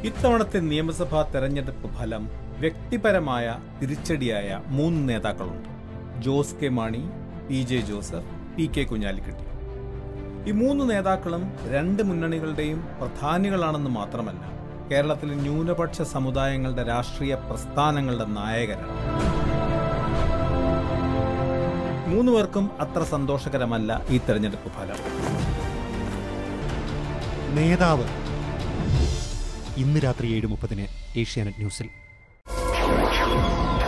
ഇത്തവണത്തെ നിയമസഭാ തെരഞ്ഞെടുപ്പ് ഫലം വ്യക്തിപരമായ തിരിച്ചടിയായ മൂന്ന് നേതാക്കളുണ്ട് Jose K Mani P J Joseph P K Kunhalikutty ഈ മൂന്ന് നേതാക്കളും രണ്ട് മുന്നണികളുടെയും പ്രധാനികളാണെന്ന് മാത്രമല്ല കേരളത്തിലെ ന്യൂനപക്ഷ സമുദായങ്ങളുടെ രാഷ്ട്രീയ പ്രസ്ഥാനങ്ങളുടെ നായകരാണ് മൂന്ന് പേർക്കും അത്ര സന്തോഷകരമല്ല ഈ തെരഞ്ഞെടുപ്പ് ഫലം നേതാവ് ഇന്ന് രാത്രി ഏഴ് മുപ്പതിന് ഏഷ്യാനെറ്റ് ന്യൂസിൽ